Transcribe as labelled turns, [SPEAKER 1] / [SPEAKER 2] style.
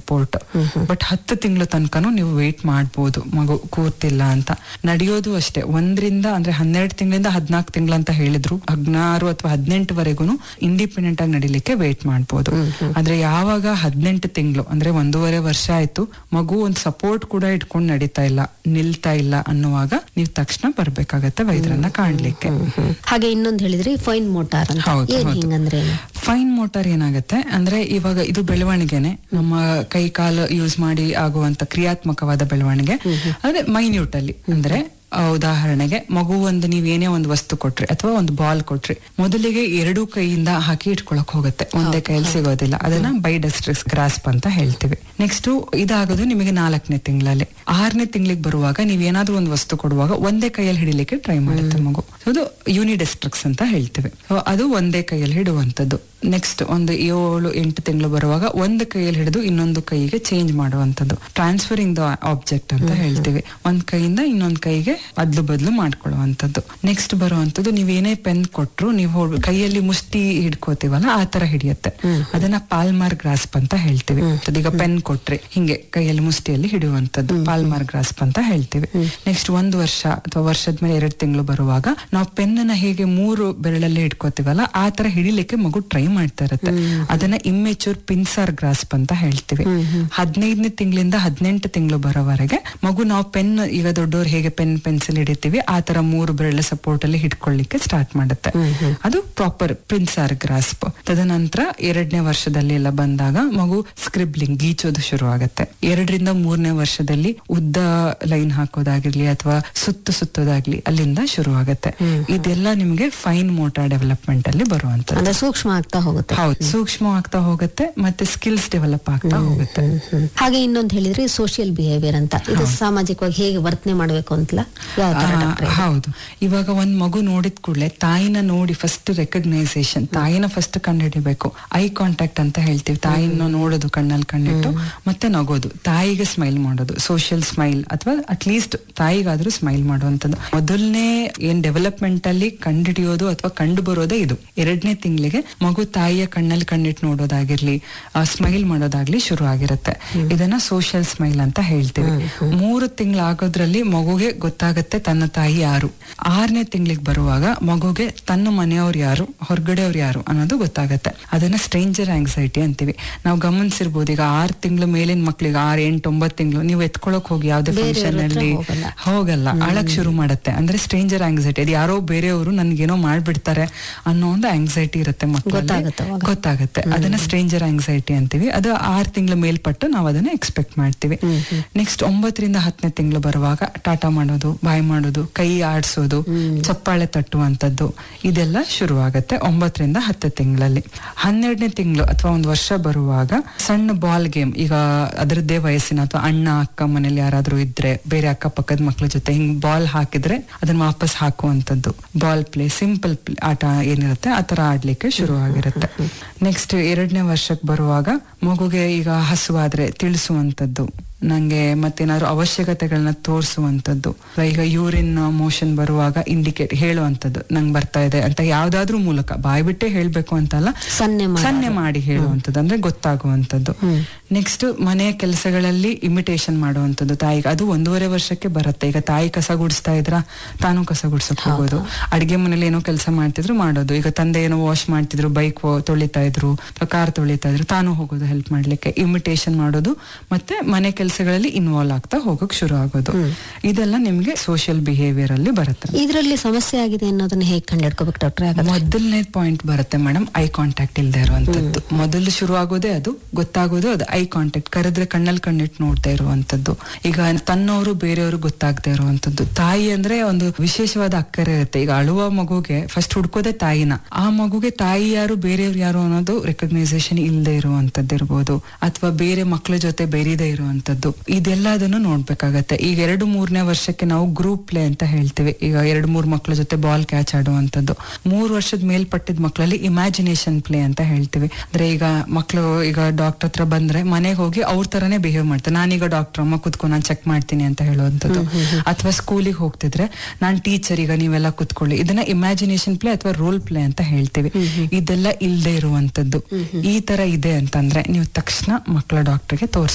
[SPEAKER 1] Support but ಹತ್ತು ತಿಂಗಳ ತನಕನೂ ನೀವು ವೇಟ್ ಮಾಡ್ಬೋದು ಮಗು ಕೂರ್ತಿಲ್ಲ ಅಂತ ನಡೆಯೋದು ಅಷ್ಟೇ ಒಂದರಿಂದ ಅಂದ್ರೆ ಹನ್ನೆರಡು ತಿಂಗಳಿಂದ ಹದಿನಾಲ್ಕು ತಿಂಗಳು ಅಂತ ಹೇಳಿದ್ರು ಹದಿನಾರು ಅಥವಾ ಹದಿನೆಂಟುವರೆಗೂ ಇಂಡಿಪೆಂಡೆಂಟ್ ಆಗಿ ನಡಿಲಿಕ್ಕೆ ವೇಟ್ ಮಾಡ್ಬೋದು ಆದ್ರೆ ಯಾವಾಗ ಹದಿನೆಂಟು ತಿಂಗಳು ಅಂದ್ರೆ ಒಂದೂವರೆ ವರ್ಷ ಆಯ್ತು ಮಗು ಒಂದು ಸಪೋರ್ಟ್ ಕೂಡ ಇಟ್ಕೊಂಡು ನಡೀತಾ ಇಲ್ಲ ನಿಲ್ತಾ ಇಲ್ಲ ಅನ್ನುವಾಗ ನೀವು ತಕ್ಷಣ ಬರ್ಬೇಕಾಗತ್ತೆ ವೈದ್ಯರನ್ನ ಕಾಣ್ಲಿಕ್ಕೆ
[SPEAKER 2] ಹಾಗೆ ಇನ್ನೊಂದು ಹೇಳಿದ್ರಿ ಫೈನ್ ಮೋಟಾರ್ ಅಂತ
[SPEAKER 1] ಹೌದು,
[SPEAKER 2] ಏನ್
[SPEAKER 1] ಹೌದು.
[SPEAKER 2] ಹಿಂಗಂದ್ರೆ ಏನು?
[SPEAKER 1] ಫೈನ್ ಮೋಟಾರ್ ಏನಾಗುತ್ತೆ ಅಂದ್ರೆ ಇವಾಗ ಇದು ಬೆಳವಣಿಗೆನೆ ನಮ್ಮ ಕೈ ಕಾಲು ಯೂಸ್ ಮಾಡಿ ಆಗುವಂತ ಕ್ರಿಯಾತ್ಮಕವಾದ ಬೆಳವಣಿಗೆ ಅಂದ್ರೆ ಮೈನ್ಯೂಟ್ ಅಲ್ಲಿ ಅಂದ್ರೆ ಆ, ಉದಾಹರಣೆಗೆ ಮಗು ಒಂದು ನೀವ್ ಏನೇ ಒಂದು ವಸ್ತು ಕೊಟ್ರಿ ಅಥವಾ ಒಂದು ಬಾಲ್ ಕೊಟ್ರಿ ಮೊದಲಿಗೆ ಎರಡೂ ಕೈಯಿಂದ ಹಾಕಿ ಇಟ್ಕೊಳಕ್ ಹೋಗುತ್ತೆ ಒಂದೇ ಕೈಯಲ್ಲಿ ಸಿಗೋದಿಲ್ಲ ಅದನ್ನ ಬೈಡಸ್ಟ್ರಿಕ್ಸ್ ಗ್ರಾಸ್ಪ್ ಅಂತ ಹೇಳ್ತೀವಿ ನೆಕ್ಸ್ಟ್ ಇದಾಗೋದು ನಿಮಗೆ ನಾಲ್ಕನೇ ತಿಂಗಳಲ್ಲಿ ಆರನೇ ತಿಂಗಳಿಗೆ ಬರುವಾಗ ನೀವ್ ಏನಾದ್ರೂ ಒಂದು ವಸ್ತು ಕೊಡುವಾಗ ಒಂದೇ ಕೈಯಲ್ಲಿ ಹಿಡಿಲಿಕ್ಕೆ ಟ್ರೈ ಮಾಡುತ್ತೆ ಮಗು So, ಅದು ಯೂನಿಡೆಸ್ಟ್ರಿಕ್ಸ್ ಅಂತ ಹೇಳ್ತೀವಿ So, ಅದು ಒಂದೇ ಕೈಯಲ್ಲಿ ಹಿಡುವಂತದ್ದು ನೆಕ್ಸ್ಟ್ ಒಂದು ಏಳು ಎಂಟು ತಿಂಗಳು ಬರುವಾಗ ಒಂದು ಕೈಯಲ್ಲಿ ಹಿಡಿದು ಇನ್ನೊಂದು ಕೈಗೆ ಚೇಂಜ್ ಮಾಡುವಂತದ್ದು ಟ್ರಾನ್ಸ್ಫರಿಂಗ್ ದ ಆಬ್ಜೆಕ್ಟ್ ಅಂತ ಹೇಳ್ತೀವಿ ಒಂದ್ ಕೈಯಿಂದ ಇನ್ನೊಂದ್ ಕೈಗೆ ಅದ್ಲು ಬದ್ಲು ಮಾಡ್ಕೊಳ್ಳುವಂತದ್ದು ನೆಕ್ಸ್ಟ್ ಬರುವಂತದ್ದು ನೀವೇನೇ ಪೆನ್ ಕೊಟ್ರು ನೀವು ಕೈಯಲ್ಲಿ ಮುಷ್ಟಿ ಹಿಡ್ಕೋತೀವಲ್ಲ ಆ ತರ ಹಿಡಿಯುತ್ತೆ ಅದನ್ನ ಪಾಲ್ಮಾರ್ ಗ್ರಾಸ್ಪ್ ಅಂತ ಹೇಳ್ತೀವಿ ಈಗ ಪೆನ್ ಕೊಟ್ರಿ ಹಿಂಗೆ ಕೈಯಲ್ಲಿ ಮುಷ್ಟಿಯಲ್ಲಿ ಹಿಡಿಯುವಂತದ್ದು ಪಾಲ್ಮಾರ್ ಗ್ರಾಸ್ಪ್ ಅಂತ ಹೇಳ್ತೀವಿ ನೆಕ್ಸ್ಟ್ ಒಂದು ವರ್ಷ ಅಥವಾ ವರ್ಷದ ಮೇಲೆ ಎರಡು ತಿಂಗಳು ಬರುವಾಗ ನಾವು ಪೆನ್ ನ ಹೇಗೆ ಮೂರು ಬೆರಳಲ್ಲಿ ಹಿಡ್ಕೋತೀವಲ್ಲ ಆ ತರ ಹಿಡಿಲಿಕ್ಕೆ ಮಗು ಟ್ರೈ ಮಾಡ್ತಾ ಇರುತ್ತೆ ಅದನ್ನ ಇಮ್ಮೆಚೂರ್ ಪಿನ್ಸಾರ್ ಗ್ರಾಸ್ಪ್ ಅಂತ ಹೇಳ್ತೀವಿ ಹದಿನೈದನೇ ತಿಂಗಳಿಂದ ಹದಿನೆಂಟು ತಿಂಗಳು ಬರೋವರೆಗೆ ಮಗು ನಾವು ಪೆನ್ ಈಗ ದೊಡ್ಡವ್ರು ಹೇಗೆ ಪೆನ್ ಪೆನ್ಸಿಲ್ ಹಿಡಿತೀವಿ ಆ ತರ ಮೂರು ಬೆರಳ ಸಪೋರ್ಟ್ ಅಲ್ಲಿ ಹಿಡ್ಕೊಳ್ಳಿಕ್ಕೆ ಸ್ಟಾರ್ಟ್ ಮಾಡುತ್ತೆ ಅದು ಪ್ರಾಪರ್ ಪಿನ್ಸಾರ್ ಗ್ರಾಸ್ಪ್ ತದನಂತರ ಎರಡನೇ ವರ್ಷದಲ್ಲಿ ಎಲ್ಲ ಬಂದಾಗ ಮಗು ಸ್ಕ್ರಿಬ್ಲಿಂಗ್ ಗೀಚೋದು ಶುರು ಆಗತ್ತೆ ಎರಡರಿಂದ ಮೂರನೇ ವರ್ಷದಲ್ಲಿ ಉದ್ದ ಲೈನ್ ಹಾಕೋದಾಗಿರ್ಲಿ ಅಥವಾ ಸುತ್ತು ಸುತ್ತೋದಾಗ್ಲಿ ಅಲ್ಲಿಂದ ಶುರು ಆಗತ್ತೆ ಇದೆಲ್ಲ ನಿಮಗೆ ಫೈನ್ ಮೋಟಾರ್ ಡೆವಲಪ್ಮೆಂಟ್ ಅಲ್ಲಿ ಬರುವಂತದ್ದು
[SPEAKER 2] ಅಂದ್ರೆ ಸೂಕ್ಷ್ಮ ಆಗ್ತಾ ಹೋಗುತ್ತೆ
[SPEAKER 1] ಹೌದು ಸೂಕ್ಷ್ಮ ಆಗ್ತಾ ಹೋಗುತ್ತೆ ಮತ್ತೆ ಸ್ಕಿಲ್ಸ್ ಡೆವಲಪ್ ಆಗ್ತಾ ಹೋಗುತ್ತೆ
[SPEAKER 2] ಹಾಗೆ ಇನ್ನೊಂದು ಹೇಳಿದ್ರಿ ಸೋಷಿಯಲ್ ಬಿಹೇವಿಯರ್ ಅಂತ ಇದು ಸಾಮಾಜಿಕವಾಗಿ ಹೇಗೆ ವರ್ತನೆ ಮಾಡಬೇಕು ಅಂತಲ್ಲ ಯಾವ ತರ
[SPEAKER 1] ಆ,
[SPEAKER 2] ಡಾಕ್ಟ್ರೆ?
[SPEAKER 1] ಹೌದು ಇವಾಗ ಒಂದ್ ಮಗು ನೋಡಿದ ಕೂಡಲೇ ತಾಯಿನ ನೋಡಿ ಫಸ್ಟ್ ರೆಕಗ್ನೈಸೇಷನ್ ತಾಯಿನ ಫಸ್ಟ್ ಕಂಡುಹಿಡಿಬೇಕು ಐ ಕಾಂಟ್ಯಾಕ್ಟ್ ಅಂತ ಹೇಳ್ತೀವಿ ತಾಯಿನ ನೋಡೋದು ಕಣ್ಣಲ್ಲಿ ಕಣ್ಣಿಟ್ಟು ಮತ್ತೆ ನಗೋದು ತಾಯಿಗೆ ಸ್ಮೈಲ್ ಮಾಡೋದು ಸೋಷಿಯಲ್ ಸ್ಮೈಲ್ ಅಥವಾ ಅಟ್ಲೀಸ್ಟ್ ತಾಯಿಗಾದ್ರೂ ಸ್ಮೈಲ್ ಮಾಡುವಂಥದ್ದು ಮೊದಲನೇ ಏನ್ ಡೆವಲಪ್ಮೆಂಟ್ ಅಲ್ಲಿ ಕಂಡುಹಿಡಿಯೋದು ಅಥವಾ ಕಂಡು ಬರೋದೇ ಇದು ಎರಡನೇ ತಿಂಗಳಿಗೆ ಮಗು ತಾಯಿಯ ಕಣ್ಣಲ್ಲಿ ಕಣ್ಣಿಟ್ಟು ನೋಡೋದಾಗಿರ್ಲಿ ಸ್ಮೈಲ್ ಮಾಡೋದಾಗ್ಲಿ ಶುರು ಆಗಿರುತ್ತೆ ಇದನ್ನ ಸೋಷಿಯಲ್ ಸ್ಮೈಲ್ ಅಂತ ಹೇಳ್ತೀವಿ ಮೂರು ತಿಂಗಳಾಗೋದ್ರಲ್ಲಿ ಮಗುಗೆ ಗೊತ್ತಾಗತ್ತೆ ತನ್ನ ತಾಯಿ ಯಾರು ಆರನೇ ತಿಂಗಳಿಗೆ ಬರುವಾಗ ಮಗುಗೆ ತನ್ನ ಮನೆಯವ್ರು ಯಾರು ಹೊರಗಡೆಯವ್ರು ಯಾರು ಅನ್ನೋದು ಗೊತ್ತಾಗತ್ತೆ ಅದನ್ನ ಸ್ಟ್ರೇಂಜರ್ ಆಂಗ್ಸೈಟಿ ಅಂತೀವಿ ನಾವು ಗಮನಿಸಿರ್ಬೋದು ಈಗ ಆರ್ ತಿಂಗಳು ಮೇಲಿನ ಮಕ್ಳಿಗೆ ಆರ್ ಎಂಟು ಒಂಬತ್ತು ತಿಂಗಳು ನೀವು ಎತ್ಕೊಳಕ್ ಹೋಗಿ ಯಾವ್ದೇ
[SPEAKER 2] ಬೇರೆಯವ್ರ
[SPEAKER 1] ಫಂಕ್ಷನ್
[SPEAKER 2] ಹತ್ರ
[SPEAKER 1] ಅಲ್ಲಿ
[SPEAKER 2] ಹೋಗಲ್ಲ.
[SPEAKER 1] ಹೋಗಲ್ಲ ಅಳಕ್ ಶುರು ಮಾಡುತ್ತೆ ಅಂದ್ರೆ ಸ್ಟ್ರೇಂಜರ್ ಆಂಗ್ಸೈಟಿ ಅದು ಯಾರೋ ಬೇರೆಯವರು ನನ್ಗೇನೋ ಮಾಡ್ಬಿಡ್ತಾರೆ ಅನ್ನೋ ಒಂದು ಆಂಗ್ಸೈಟಿ ಇರುತ್ತೆ ಮಕ್ಕಳಲ್ಲಿ
[SPEAKER 2] ಗೊತ್ತಾಗುತ್ತೆ ಅವಾಗ.
[SPEAKER 1] ಗೊತ್ತಾಗುತ್ತೆ ಅದನ್ನ ಸ್ಟ್ರೇಂಜರ್ ಆಂಗ್ಸೈಟಿ ಅಂತೀವಿ ಅದು ಆರು ತಿಂಗಳ ಮೇಲ್ಪಟ್ಟು ನಾವು ಅದನ್ನ ಎಕ್ಸ್ಪೆಕ್ಟ್ ಮಾಡ್ತೀವಿ ನೆಕ್ಸ್ಟ್ ಒಂಬತ್ತರಿಂದ ಹತ್ತನೇ ತಿಂಗಳು ಬರುವಾಗ ಟಾಟಾ ಮಾಡೋದು ಬಾಯ್ ಮಾಡೋದು ಕೈ ಆಡಿಸೋದು ಚಪ್ಪಾಳೆ ತಟ್ಟುವಂಥದ್ದು ಇದೆಲ್ಲ ಶುರು ಆಗತ್ತೆ ಒಂಬತ್ತರಿಂದ ಹತ್ತು ತಿಂಗಳಲ್ಲಿ ಹನ್ನೆರಡನೇ ತಿಂಗಳು ಅಥವಾ ಒಂದು ವರ್ಷ ಬರುವಾಗ ಸಣ್ಣ ಬಾಲ್ ಗೇಮ್ ಈಗ ಅದರದ್ದೇ ವಯಸ್ಸಿನ ಅಥವಾ ಅಣ್ಣ ಅಕ್ಕ ಮನೇಲಿ ಯಾರಾದ್ರೂ ಇದ್ರೆ ಬೇರೆ ಅಕ್ಕಪಕ್ಕದ ಮಕ್ಳ ಜೊತೆ ಹಿಂಗ್ ಬಾಲ್ ಹಾಕಿದ್ರೆ ಅದನ್ನ ವಾಪಸ್ ಹಾಕುವಂಥದ್ದು ಬಾಲ್ ಪ್ಲೇ ಸಿಂಪಲ್ ಆಟ ಏನಿರುತ್ತೆ ಆ ತರ ಆಡ್ಲಿಕ್ಕೆ ಶುರು ಆಗಿರುತ್ತೆ ನೆಕ್ಸ್ಟ್ ಎರಡನೇ ವರ್ಷಕ್ಕೆ ಬರುವಾಗ ಮಗುಗೆ ಈಗ ಹಸುವಾದ್ರೆ ತಿಳಿಸುವಂಥದ್ದು ನಂಗೆ ಮತ್ತೇನಾದ್ರು ಅವಶ್ಯಕತೆಗಳನ್ನ ತೋರಿಸುವಂಥದ್ದು ಈಗ ಯೂರಿನ್ ಮೋಷನ್ ಬರುವಾಗ ಇಂಡಿಕೇಟ್ ಹೇಳುವಂಥದ್ದು ನಂಗೆ ಬರ್ತಾ ಇದೆ ಅಂತ ಯಾವ್ದಾದ್ರೂ ಮೂಲಕ ಬಾಯ್ ಬಿಟ್ಟೆ ಹೇಳ್ಬೇಕು ಅಂತಲ್ಲ
[SPEAKER 2] ಸನ್ನೆ ಮಾಡಿ
[SPEAKER 1] ಸನ್ನೆ ಮಾಡಿ ಹೇಳುವಂಥದ್ದು ಅಂದ್ರೆ ಗೊತ್ತಾಗುವಂಥದ್ದು ನೆಕ್ಸ್ಟ್ ಮನೆಯ ಕೆಲಸಗಳಲ್ಲಿ ಇಮಿಟೇಷನ್ ಮಾಡುವಂಥದ್ದು ತಾಯಿಗೆ ಅದು ಒಂದೂವರೆ ವರ್ಷಕ್ಕೆ ಬರುತ್ತೆ ಈಗ ತಾಯಿ ಕಸ ಗುಡಿಸ್ತಾ ಇದ್ರ ತಾನು ಕಸ ಗುಡ್ಸಕ್ ಹೋಗೋದು ಅಡಿಗೆ ಮನೇಲಿ ಏನೋ ಕೆಲಸ ಮಾಡ್ತಿದ್ರು ಮಾಡೋದು ಈಗ ತಂದೆ ಏನೋ ವಾಶ್ ಮಾಡ್ತಿದ್ರು ಬೈಕ್ ತೊಳಿತಾ ಇದ್ರು ಕಾರ್ ತೊಳಿತಾ ಇದ್ರು ತಾನು ಹೋಗೋದು ಹೆಲ್ಪ್ ಮಾಡ್ಲಿಕ್ಕೆ ಇಮಿಟೇಷನ್ ಮಾಡೋದು ಮತ್ತೆ ಮನೆ ಕೆಲಸಗಳಲ್ಲಿ ಇನ್ವಾಲ್ವ್ ಆಗ್ತಾ ಹೋಗಕ್ ಶುರು ಆಗೋದು ಇದೆಲ್ಲ ನಿಮ್ಗೆ ಸೋಷಿಯಲ್ ಬಿಹೇವಿಯರ್ ಅಲ್ಲಿ ಬರುತ್ತೆ
[SPEAKER 2] ಇದರಲ್ಲಿ ಸಮಸ್ಯೆ ಆಗಿದೆ ಅನ್ನೋದನ್ನ ಹೇಗೆ ಕಂಡಿಡ್ಕೋಬೇಕು ಡಾಕ್ಟ್ರೆ ಹಾಗಾದ್ರೆ
[SPEAKER 1] ಮೊದಲನೇ ಪಾಯಿಂಟ್ ಬರುತ್ತೆ ಮೇಡಮ್ ಐ ಕಾಂಟ್ಯಾಕ್ಟ್ ಇಲ್ಲದೆ ಇರುವಂತದ್ದು ಮೊದಲು ಶುರು ಆಗೋದೇ ಅದು ಗೊತ್ತಾಗೋದು ಅದು ಐ ಕಾಂಟ್ಯಾಕ್ಟ್ ಕರೆದ್ರೆ ಕಣ್ಣಲ್ಲಿ ಕಣ್ಣಿಟ್ಟು ನೋಡ್ತಾ ಇರುವಂತದ್ದು ಈಗ ತನ್ನವರು ಬೇರೆಯವರು ಗೊತ್ತಾಗದೆ ಇರುವಂತದ್ದು ತಾಯಿ ಅಂದ್ರೆ ಒಂದು ವಿಶೇಷವಾದ ಅಕ್ಕರೆ ಇರುತ್ತೆ ಈಗ ಅಳುವ ಮಗುಗೆ ಫಸ್ಟ್ ಹುಡ್ಕೋದೇ ತಾಯಿನ ಆ ಮಗುಗೆ ತಾಯಿ ಯಾರು ಬೇರೆಯವ್ರು ಯಾರು ಅನ್ನೋದು ರೆಕಗ್ನೈಸೇಷನ್ ಇಲ್ಲದೆ ಇರುವಂತದ್ದು ಇರ್ಬೋದು ಅಥವಾ ಬೇರೆ ಮಕ್ಕಳ ಜೊತೆ ಬೆರೀದೇ ಇರುವಂತದ್ದು ಇದೆಲ್ಲದನ್ನು ನೋಡ್ಬೇಕಾಗತ್ತೆ ಈಗ ಎರಡು ಮೂರನೇ ವರ್ಷಕ್ಕೆ ನಾವು ಗ್ರೂಪ್ ಪ್ಲೇ ಅಂತ ಹೇಳ್ತೀವಿ ಈಗ ಎರಡು ಮೂರು ಮಕ್ಕಳ ಜೊತೆ ಬಾಲ್ ಕ್ಯಾಚ್ ಆಡುವಂತದ್ದು ಮೂರು ವರ್ಷದ ಮೇಲ್ಪಟ್ಟಿದ ಮಕ್ಕಳಲ್ಲಿ ಇಮ್ಯಾಜಿನೇಷನ್ ಪ್ಲೇ ಅಂತ ಹೇಳ್ತೀವಿ ಅಂದ್ರೆ ಈಗ ಮಕ್ಕಳು ಈಗ ಡಾಕ್ಟರ್ ಹತ್ರ ಬಂದ್ರೆ ಮನೆಗೆ ಹೋಗಿ ಅವ್ರ ತರನೇ ಬಿಹೇವ್ ಮಾಡ್ತಾರೆ ನಾನೀಗ ಡಾಕ್ಟರ್ ಅಮ್ಮ ಕುತ್ಕೊ ನಾನು ಚೆಕ್ ಮಾಡ್ತೀನಿ ಅಂತ ಹೇಳುವಂಥದ್ದು ಅಥವಾ ಸ್ಕೂಲಿಗೆ ಹೋಗ್ತಿದ್ರೆ ನಾನ್ ಟೀಚರ್ ಈಗ ನೀವೆಲ್ಲ ಕುತ್ಕೊಳ್ಳಿ ಇದನ್ನ ಇಮ್ಯಾಜಿನೇಷನ್ ಪ್ಲೇ ಅಥವಾ ರೋಲ್ ಪ್ಲೇ ಅಂತ ಹೇಳ್ತೀವಿ ಇದೆಲ್ಲ ಇಲ್ಲದೆ ಇರುವಂತದ್ದು ಈ ತರ ಇದೆ ಅಂತಂದ್ರೆ ನೀವು ತಕ್ಷಣ ಮಕ್ಕಳ ಡಾಕ್ಟರ್ಗೆ ತೋರಿಸ್